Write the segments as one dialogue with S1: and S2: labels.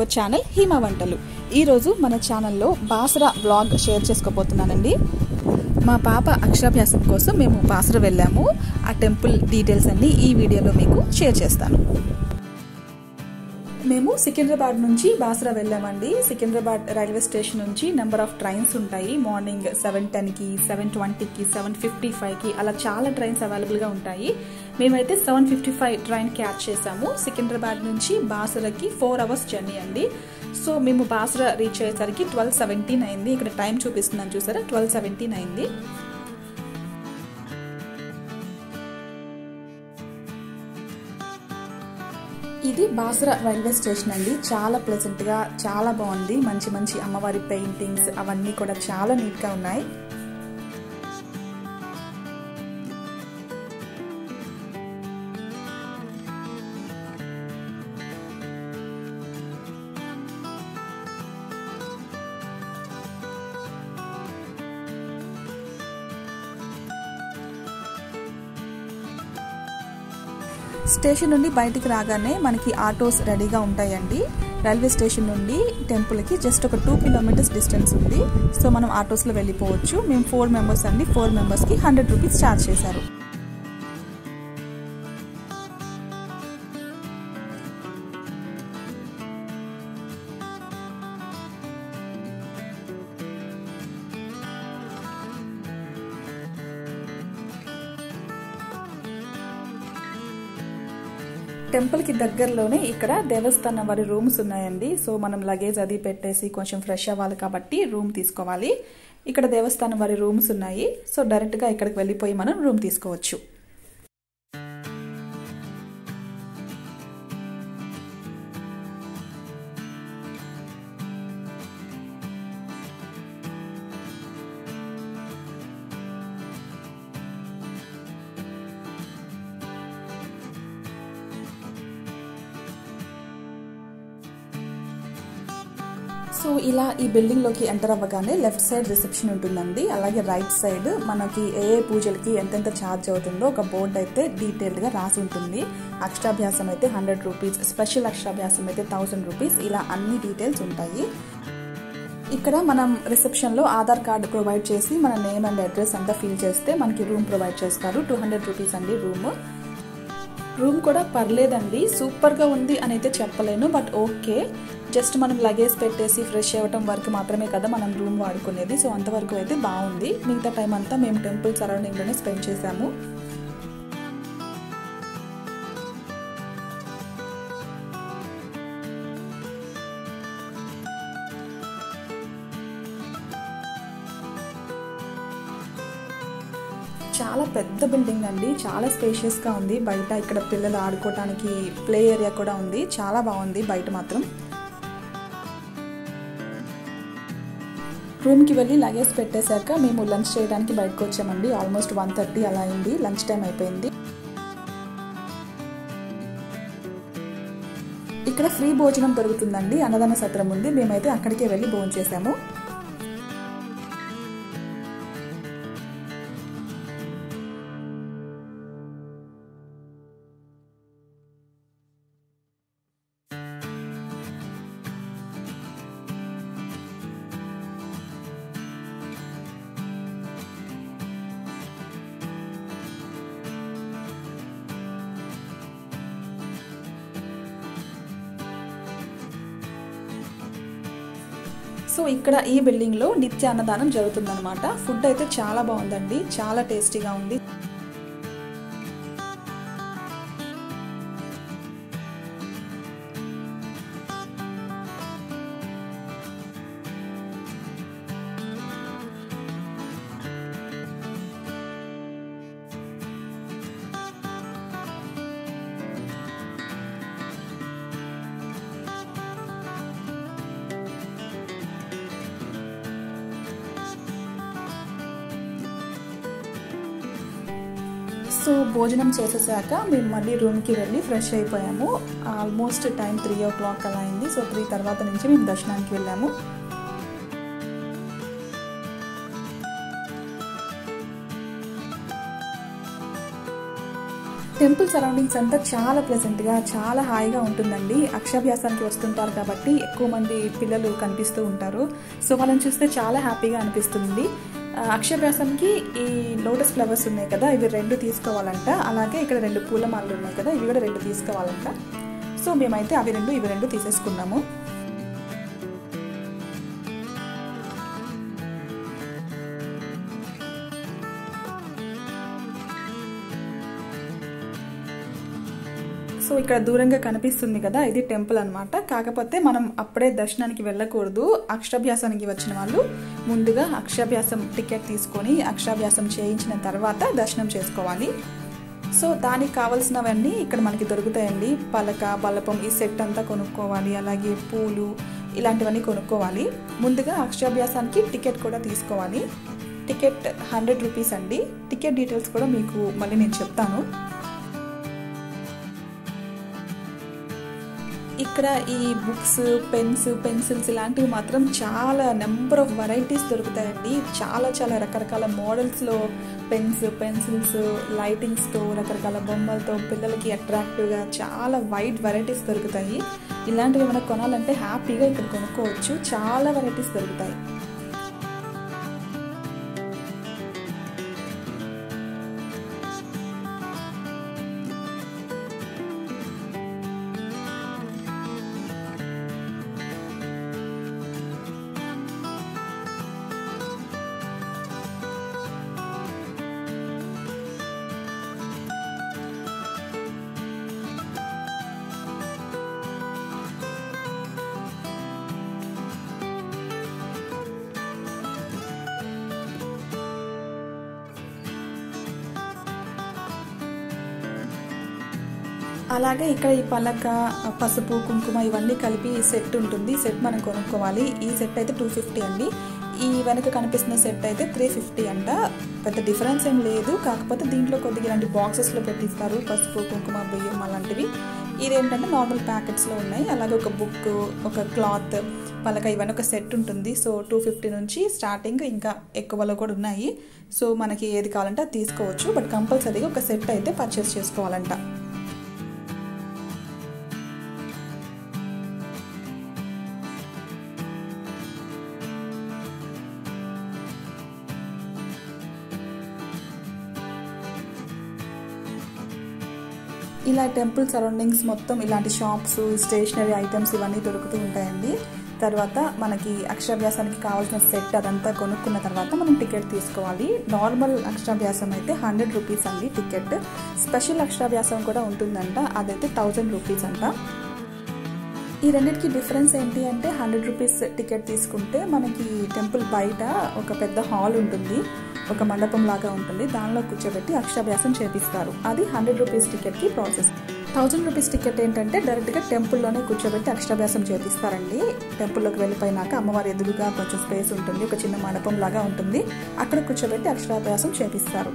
S1: our channel హీమా వంటలు ఈరోజు మన ఛానల్లో బాసరా బ్లాగ్ షేర్ చేసుకోబోతున్నానండి మా పాప అక్షరాభ్యాసం కోసం మేము బాసర వెళ్ళాము ఆ టెంపుల్ డీటెయిల్స్ అన్ని ఈ వీడియోలో మీకు షేర్ చేస్తాను మేము సికింద్రాబాద్ నుంచి బాసరా వెళ్ళామండి సికింద్రాబాద్ రైల్వే స్టేషన్ నుంచి నెంబర్ ఆఫ్ ట్రైన్స్ ఉంటాయి మార్నింగ్ సెవెన్ టెన్కి సెవెన్ ట్వంటీకి సెవెన్ ఫిఫ్టీ ఫైవ్కి అలా చాలా ట్రైన్స్ అవైలబుల్గా ఉంటాయి మేమైతే seven fifty five train catch చేసాము సికింద్రాబాద్ నుంచి బాసరాకి ఫోర్ అవర్స్ జర్నీ అండి సో మేము బాసరా రీచ్ అయ్యేసరికి ట్వెల్వ్ సెవెంటీన్ అయింది ఇక్కడ టైం చూపిస్తున్నాను చూసారా ట్వెల్వ్ సెవెంటీన్ అయింది ఇది బాసరా రైల్వే స్టేషన్ అండి చాలా ప్లెజెంట్గా చాలా బాగుంది మంచి మంచి అమ్మవారి పెయింటింగ్స్ అవన్నీ కూడా చాలా నీట్గా ఉన్నాయి స్టేషన్ నుండి బయటికి రాగానే మనకి ఆటోస్ రెడీగా ఉంటాయండి రైల్వే స్టేషన్ నుండి టెంపుల్కి జస్ట్ ఒక టూ కిలోమీటర్స్ డిస్టెన్స్ ఉంది సో మనం ఆటోస్లో వెళ్ళిపోవచ్చు మేము ఫోర్ మెంబర్స్ అండి ఫోర్ మెంబర్స్కి హండ్రెడ్ రూపీస్ ఛార్జ్ చేశారు టెంపుల్కి దగ్గరలోనే ఇక్కడ దేవస్థానం వారి రూమ్స్ ఉన్నాయండి సో మనం లగేజ్ అది పెట్టేసి కొంచెం ఫ్రెష్ అవ్వాలి కాబట్టి రూమ్ తీసుకోవాలి ఇక్కడ దేవస్థానం వారి రూమ్స్ ఉన్నాయి సో డైరెక్ట్గా ఇక్కడికి వెళ్ళిపోయి మనం రూమ్ తీసుకోవచ్చు సో ఇలా ఈ బిల్డింగ్ లోకి ఎంటర్ అవ్వగానే లెఫ్ట్ సైడ్ రిసెప్షన్ ఉంటుందండి అలాగే రైట్ సైడ్ మనకి ఏ ఏ పూజలకి ఎంతెంత ఛార్జ్ అవుతుందో ఒక బోర్డు అయితే డీటెయిల్డ్ గా రాసి ఉంటుంది అక్షరాభ్యాసం అయితే హండ్రెడ్ రూపీస్ స్పెషల్ అక్షరాభ్యాసం అయితే థౌసండ్ రూపీస్ ఇలా అన్ని డీటెయిల్స్ ఉంటాయి ఇక్కడ మనం రిసెప్షన్ లో ఆధార్ కార్డు ప్రొవైడ్ చేసి మన నేమ్ అండ్ అడ్రస్ అంతా ఫిల్ చేస్తే మనకి రూమ్ ప్రొవైడ్ చేస్తారు టూ హండ్రెడ్ రూపీస్ అండి రూమ్ రూమ్ కూడా పర్లేదండి సూపర్గా ఉంది అని అయితే చెప్పలేను బట్ ఓకే జస్ట్ మనం లగేజ్ పెట్టేసి ఫ్రెష్ అవ్వటం వరకు మాత్రమే కదా మనం రూమ్ వాడుకునేది సో అంతవరకు అయితే బాగుంది మిగతా టైం అంతా మేము టెంపుల్ సరౌండింగ్లోనే స్పెండ్ చేశాము చాలా పెద్ద బిల్డింగ్ అండి చాలా స్పేషియస్గా ఉంది బయట ఇక్కడ పిల్లలు ఆడుకోవడానికి ప్లే ఏరియా కూడా ఉంది చాలా బాగుంది బయట మాత్రం రూమ్కి వెళ్ళి లగేజ్ పెట్టేశాక మేము లంచ్ చేయడానికి బయటకు వచ్చామండి ఆల్మోస్ట్ వన్ థర్టీ అలా అయింది లంచ్ టైం అయిపోయింది ఇక్కడ ఫ్రీ భోజనం దొరుకుతుందండి అన్నదాన సత్రం ఉంది మేమైతే అక్కడికే వెళ్ళి భోజనం చేసాము సో ఇక్కడ ఈ బిల్డింగ్ లో నిత్య అన్నదానం జరుగుతుందన్నమాట ఫుడ్ అయితే చాలా బాగుందండి చాలా టేస్టీగా ఉంది సో భోజనం చేసేసాక మేము మళ్ళీ రూమ్కి వెళ్ళి ఫ్రెష్ అయిపోయాము almost time three o'clock అలా అయింది సో త్రీ తర్వాత నుంచి మేము దర్శనానికి వెళ్ళాము టెంపుల్ సరౌండింగ్స్ అంతా చాలా ప్లెజెంట్గా చాలా హాయిగా ఉంటుందండి అక్షాభ్యాసానికి వస్తుంటారు కాబట్టి ఎక్కువ మంది పిల్లలు కనిపిస్తూ ఉంటారు సో వాళ్ళని చూస్తే చాలా హ్యాపీగా అనిపిస్తుంది ఆ, అక్షాభ్యాసంకి ఈ లోటస్ ఫ్లవర్స్ ఉన్నాయి కదా ఇవి రెండు తీసుకోవాలంట అలాగే ఇక్కడ రెండు పూలమాలలు ఉన్నాయి కదా ఇవి కూడా రెండు తీసుకోవాలంట సో మేమైతే అవి రెండు ఇవి రెండు తీసేసుకున్నాము సో ఇక్కడ దూరంగా కనిపిస్తుంది కదా ఇది టెంపుల్ అన్నమాట కాకపోతే మనం అప్పుడే దర్శనానికి వెళ్ళకూడదు అక్షరాభ్యాసానికి వచ్చిన వాళ్ళు ముందుగా అక్షరాభ్యాసం టికెట్ తీసుకొని అక్షరాభ్యాసం చేయించిన తర్వాత దర్శనం చేసుకోవాలి సో దానికి కావాల్సినవన్నీ ఇక్కడ మనకి దొరుకుతాయండి పలక బలపం ఈ సెట్ అంతా కొనుక్కోవాలి అలాగే పూలు ఇలాంటివన్నీ కొనుక్కోవాలి ముందుగా అక్షరాభ్యాసానికి టికెట్ కూడా తీసుకోవాలి టికెట్ హండ్రెడ్ రూపీస్ అండి టికెట్ డీటెయిల్స్ కూడా మీకు మళ్ళీ నేను చెప్తాను ఇక్కడ ఈ బుక్స్ పెన్స్ పెన్సిల్స్ ఇలాంటివి మాత్రం చాలా నెంబర్ ఆఫ్ వెరైటీస్ దొరుకుతాయండి చాలా చాలా రకరకాల మోడల్స్లో పెన్స్ పెన్సిల్స్ లైటింగ్స్తో రకరకాల బొమ్మలతో పిల్లలకి అట్రాక్టివ్గా చాలా వైడ్ వెరైటీస్ దొరుకుతాయి ఇలాంటివి ఏమైనా కొనాలంటే హ్యాపీగా ఇక్కడ కొనుక్కోవచ్చు చాలా వెరైటీస్ దొరుకుతాయి అలాగే ఇక్కడ ఈ పలక పసుపు కుంకుమ ఇవన్నీ కలిపి సెట్ ఉంటుంది సెట్ మనం కొనుక్కోవాలి ఈ సెట్ అయితే టూ ఫిఫ్టీ అండి ఈ వెనక కనిపిస్తున్న సెట్ అయితే త్రీ ఫిఫ్టీ అంట పెద్ద డిఫరెన్స్ ఏం లేదు కాకపోతే దీంట్లో కొద్దిగా ఇలాంటి బాక్సెస్లో పెట్టిస్తారు పసుపు కుంకుమ బియ్యం అలాంటివి ఇదేంటంటే నార్మల్ ప్యాకెట్స్లో ఉన్నాయి అలాగే ఒక బుక్ ఒక క్లాత్ పలక ఇవన్నీ ఒక సెట్ ఉంటుంది సో టూ ఫిఫ్టీ నుంచి స్టార్టింగ్ ఇంకా ఎక్కువలో కూడా ఉన్నాయి సో మనకి ఏది కావాలంటే అది తీసుకోవచ్చు బట్ కంపల్సరీగా ఒక సెట్ అయితే పర్చేస్ చేసుకోవాలంట ఇలా టెంపుల్ సరౌండింగ్స్ మొత్తం ఇలాంటి షాప్స్ స్టేషనరీ ఐటమ్స్ ఇవన్నీ దొరుకుతూ ఉంటాయండి తర్వాత మనకి అక్షరాభ్యాసానికి కావాల్సిన సెట్ అదంతా కొనుక్కున్న తర్వాత మనం టికెట్ తీసుకోవాలి నార్మల్ అక్షరాభ్యాసం అయితే హండ్రెడ్ రూపీస్ అండి టికెట్ స్పెషల్ అక్షరాభ్యాసం కూడా ఉంటుందంట అదైతే థౌజండ్ రూపీస్ అంట ఈ రెండింటికి డిఫరెన్స్ ఏంటి అంటే హండ్రెడ్ రూపీస్ టికెట్ తీసుకుంటే మనకి టెంపుల్ బయట ఒక పెద్ద హాల్ ఉంటుంది ఒక మండపం లాగా ఉంటుంది దానిలో కూర్చోబెట్టి అక్షరాభ్యాసం చేపిస్తారు అది హండ్రెడ్ రూపీస్ టికెట్కి ప్రాసెస్ థౌజండ్ రూపీస్ టికెట్ ఏంటంటే డైరెక్ట్గా టెంపుల్లోనే కూర్చోబెట్టి అక్షరాభ్యాసం చేపిస్తారండి టెంపుల్లోకి వెళ్ళిపోయినాక అమ్మవారి ఎదురుగా కొంచెం స్పేస్ ఉంటుంది ఒక చిన్న మండపం లాగా ఉంటుంది అక్కడ కూర్చోబెట్టి అక్షరాభ్యాసం చేపిస్తారు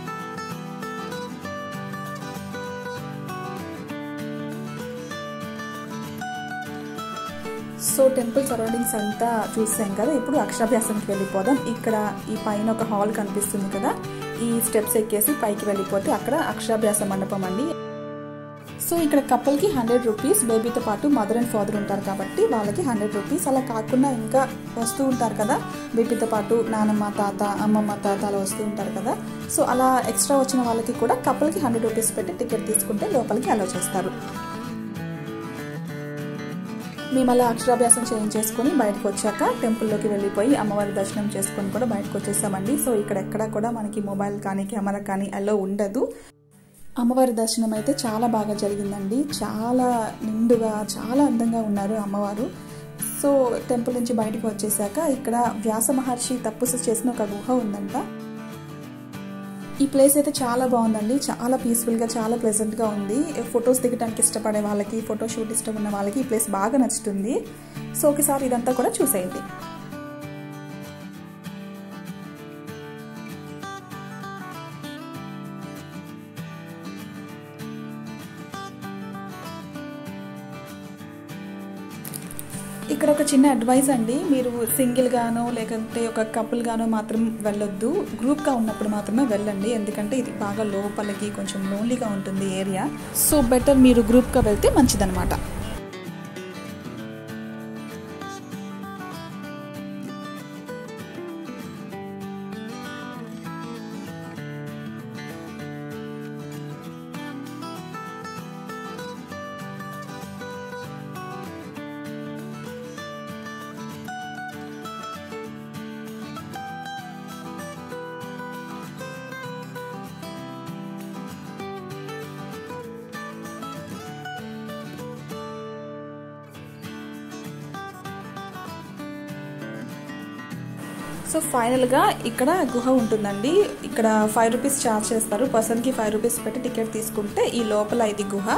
S1: సో టెంపుల్ సరౌండింగ్స్ అంతా చూసాం కదా ఇప్పుడు అక్షరాభ్యాసంకి వెళ్ళిపోదాం ఇక్కడ ఈ పైన ఒక హాల్ కనిపిస్తుంది కదా ఈ స్టెప్స్ ఎక్కేసి పైకి వెళ్ళిపోతే అక్కడ అక్షరాభ్యాస మండపం అండి సో ఇక్కడ కపుల్కి హండ్రెడ్ రూపీస్ బేబీతో పాటు మదర్ అండ్ ఫాదర్ ఉంటారు కాబట్టి వాళ్ళకి హండ్రెడ్ రూపీస్ అలా కాకుండా ఇంకా వస్తూ ఉంటారు కదా బేబీతో పాటు నానమ్మ తాత అమ్మమ్మ తాత అలా వస్తూ ఉంటారు కదా సో అలా ఎక్స్ట్రా వచ్చిన వాళ్ళకి కూడా కపుల్కి హండ్రెడ్ రూపీస్ పెట్టి టికెట్ తీసుకుంటే లోపలికి అలౌ చేస్తారు మేము అలా అక్షరాభ్యాసం చేయించేసుకొని బయటకు వచ్చాక టెంపుల్లోకి వెళ్ళిపోయి అమ్మవారి దర్శనం చేసుకొని కూడా బయటకు వచ్చేసామండి సో ఇక్కడ ఎక్కడ కూడా మనకి మొబైల్ కానీ కెమెరా కానీ అలో ఉండదు అమ్మవారి దర్శనం అయితే చాలా బాగా జరిగిందండి చాలా నిండుగా చాలా అందంగా ఉన్నారు అమ్మవారు సో టెంపుల్ నుంచి బయటకు వచ్చేసాక ఇక్కడ వ్యాస మహర్షి తపస్సు చేసిన ఒక గుహ ఉందంట ఈ ప్లేస్ అయితే చాలా బాగుందండి చాలా పీస్ఫుల్గా చాలా ప్లెజెంట్గా ఉంది ఫొటోస్ దిగడానికి ఇష్టపడే వాళ్ళకి ఫోటో షూట్ ఇష్టం ఉన్న వాళ్ళకి ఈ ప్లేస్ బాగా నచ్చుతుంది సో ఒకసారి ఇదంతా కూడా చూసేయండి ఇక్కడ ఒక చిన్న అడ్వైస్ అండి మీరు సింగిల్ గానో లేకంటే ఒక కపుల్ గానో మాత్రం వెళ్ళొద్దు గ్రూప్గా ఉన్నప్పుడు మాత్రమే వెళ్ళండి ఎందుకంటే ఇది బాగా లోపలికి కొంచెం లోన్లీగా ఉంటుంది ఏరియా సో బెటర్ మీరు గ్రూప్గా వెళ్తే మంచిదన్నమాట సో ఫైనల్గా ఇక్కడ గుహ ఉంటుందండి ఇక్కడ ఫైవ్ రూపీస్ ఛార్జ్ చేస్తారు పర్సన్కి ఫైవ్ రూపీస్ పెట్టి టికెట్ తీసుకుంటే ఈ లోపల ఇది గుహ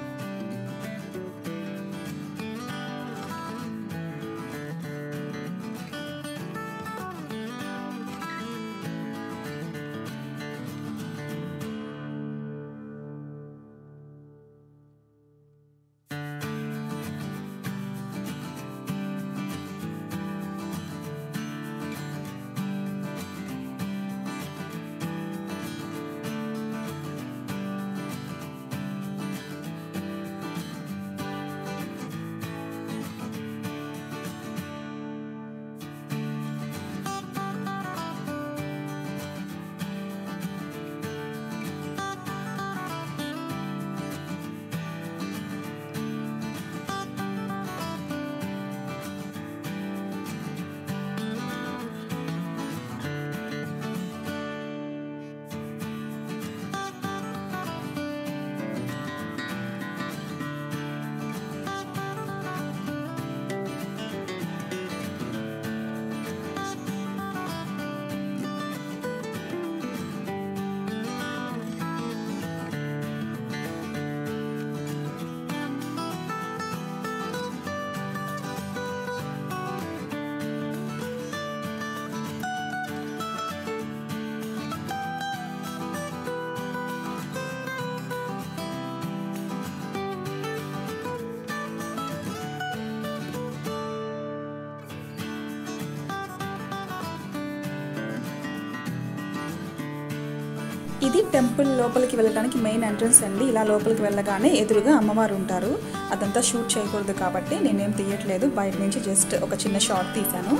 S1: ఇది టెంపుల్ లోపలికి వెళ్ళడానికి మెయిన్ ఎంట్రన్స్ అండి ఇలా లోపలికి వెళ్ళగానే ఎదురుగా అమ్మవారు ఉంటారు అదంతా షూట్ చేయకూడదు కాబట్టి నేనేం తీయట్లేదు బయట నుంచి జస్ట్ ఒక చిన్న షార్ట్ తీశాను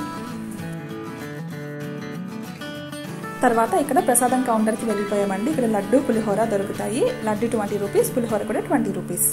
S1: తర్వాత ఇక్కడ ప్రసాదం కౌంటర్కి వెళ్ళిపోయామండి ఇక్కడ లడ్డు పులిహోర దొరుకుతాయి లడ్డు ట్వంటీ రూపీస్ పులిహోర కూడా twenty rupees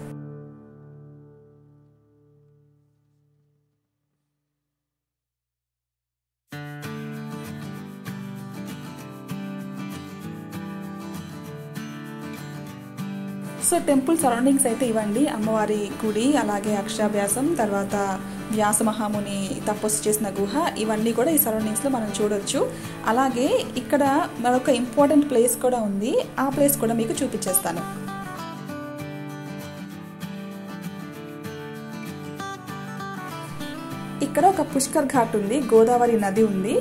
S1: so temple surroundings అయితే ఇవ్వండి అమ్మవారి గుడి అలాగే అక్షరాభ్యాసం తర్వాత వ్యాస మహాముని తపస్సు చేసిన గుహ ఇవన్నీ కూడా ఈ సరౌండింగ్స్లో మనం చూడొచ్చు అలాగే ఇక్కడ మరొక ఇంపార్టెంట్ ప్లేస్ కూడా ఉంది ఆ ప్లేస్ కూడా మీకు చూపించేస్తాను ఇక్కడ ఒక పుష్కర్ ఘాట్ ఉంది గోదావరి నది ఉంది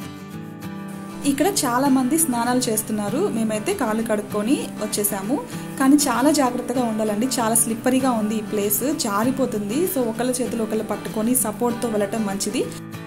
S1: ఇక్కడ చాలా మంది స్నానాలు చేస్తున్నారు మేమైతే కాళ్ళు కడుక్కొని వచ్చేసాము కానీ చాలా జాగ్రత్తగా ఉండాలండి చాలా స్లిప్పరీగా ఉంది ఈ ప్లేస్ జారిపోతుంది సో ఒకళ్ళ చేతులు ఒకళ్ళు పట్టుకొని సపోర్ట్తో వెళ్ళటం మంచిది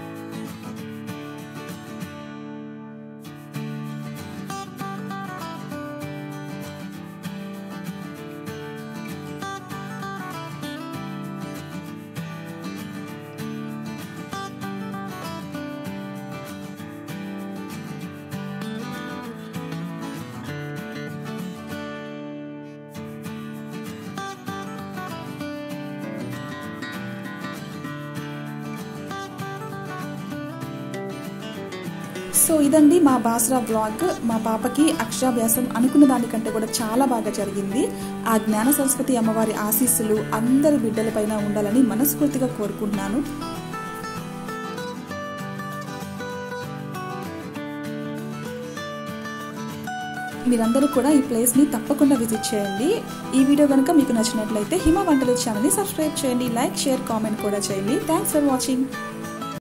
S1: సో ఇదండి మా బాస్రా బ్లాగ్ మా పాపకి అక్షరాభ్యాసం అనుకున్న దానికంటే కూడా చాలా బాగా జరిగింది ఆ జ్ఞాన సరస్వతి అమ్మవారి ఆశీస్సులు అందరి బిడ్డలపైన ఉండాలని మనస్ఫూర్తిగా కోరుకుంటున్నాను మీరందరూ కూడా ఈ ప్లేస్ని తప్పకుండా విజిట్ చేయండి ఈ వీడియో కనుక మీకు నచ్చినట్లయితే హిమ వంటలు ఛానల్ని సబ్స్క్రైబ్ చేయండి లైక్ షేర్ కామెంట్ కూడా చేయండి థ్యాంక్స్ ఫర్ వాచింగ్